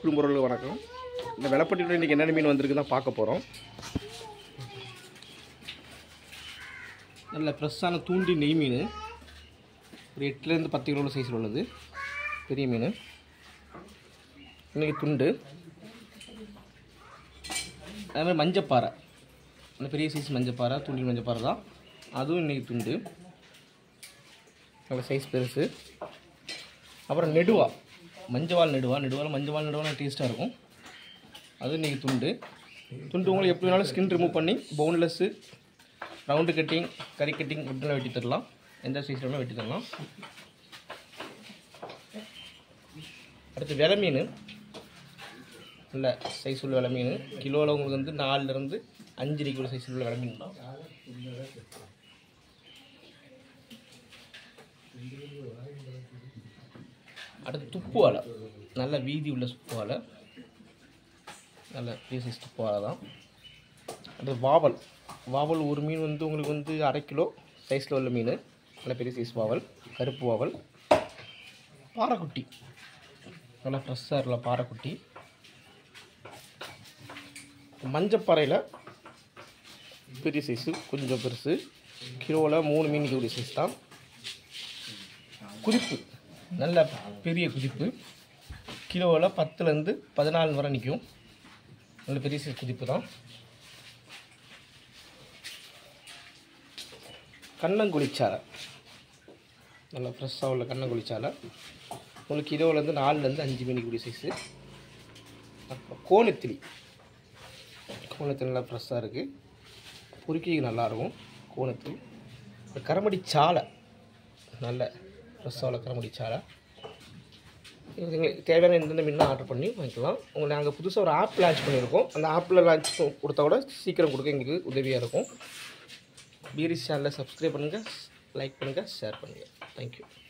குடும்புறவுகள் வணக்கம் இந்த வெளப்பட்டியில் இன்றைக்கி என்னென்ன மீன் வந்திருக்கு தான் பார்க்க போகிறோம் நல்ல ஃப்ரெஷ்ஷான தூண்டி நெய் மீன் ஒரு எட்டுலேருந்து பத்து கிலோ சைஸில் உள்ளது பெரிய மீன் இன்றைக்கி துண்டு அதே மாதிரி மஞ்சப்பாறை அந்த பெரிய சைஸ் மஞ்சப்பாறை தூண்டில் மஞ்சப்பாறை தான் அதுவும் இன்றைக்கி துண்டு நல்ல சைஸ் பெருசு அப்புறம் நெடுவா மஞ்சவால் நெடுவா நெடுவால் மஞ்சவால் நெடுவால் டேஸ்ட்டாக இருக்கும் அது இன்றைக்கி துண்டு துண்டு உங்களுக்கு எப்படி வேணாலும் ஸ்கின் ரிமூவ் பண்ணி போன்லெஸ்ஸு ரவுண்டு கட்டிங் கறி கட்டிங் எப்படினாலும் வெட்டி தரலாம் எந்த சைஸில் வேணாலும் வெட்டி தரலாம் அடுத்து விலை மீன் நல்ல சைஸ் உள்ள விலை மீன் கிலோவில் உங்களுக்கு வந்து நாலுலேருந்து அஞ்சு கிலோ சைஸ் உள்ள விலை மீன் தான் அடுத்து துப்பு வாழை நல்ல வீதி உள்ள துப்பு வாழை நல்ல பெரிய சைஸ் துப்பு வாழை தான் அடுத்து வாவல் வாவல் ஒரு மீன் வந்து உங்களுக்கு வந்து அரை கிலோ சைஸில் உள்ள மீன் நல்ல பெரிய சைஸ் வாவல் கருப்பு வாவல் பாறைக்குட்டி நல்லா ஃப்ரெஷ்ஷாக இருக்கல பாறைக்குட்டி மஞ்சப்பாறையில் பெரிய சைஸு கொஞ்சம் பெருசு கிலோவில் மூணு மீன் கூடிய சைஸ் தான் குறிப்பு நல்ல பெரிய குதிப்பு கிலோவில் பத்துலேருந்து பதினாலு வரை நிற்கும் நல்ல பெரிய சைஸ் குதிப்பு தான் கண்ணங்குழிச்சாலை நல்லா ஃப்ரெஷ்ஷாக உள்ள கண்ணங்குழிச்சாலை உங்களுக்கு கிலோவிலேருந்து நாலுலேருந்து அஞ்சு மணிக்கு கூடிய சைஸு அப்புறம் கோணித்திலி கோணத்தில் நல்லா ஃப்ரெஷ்ஷாக இருக்குது பொறுக்கி நல்லாயிருக்கும் கோணத்தில் அப்புறம் கரமடி சாலை நல்ல ஃப்ரெஷ்ஷாக உள்ள கரமடி சாலை எங்களுக்கு தேவையான எந்தெந்த மீன்லாம் ஆர்டர் பண்ணி வாங்கிக்கலாம் உங்களை நாங்கள் புதுசாக ஒரு ஆப் லான்ச் பண்ணியிருக்கோம் அந்த ஆப்பில் லான்ச் கொடுத்தா கூட சீக்கிரம் கொடுக்க எங்களுக்கு உதவியாக இருக்கும் பீரிஸ் சேனலை சப்ஸ்கிரைப் பண்ணுங்கள் லைக் பண்ணுங்கள் ஷேர் பண்ணுங்கள் தேங்க்யூ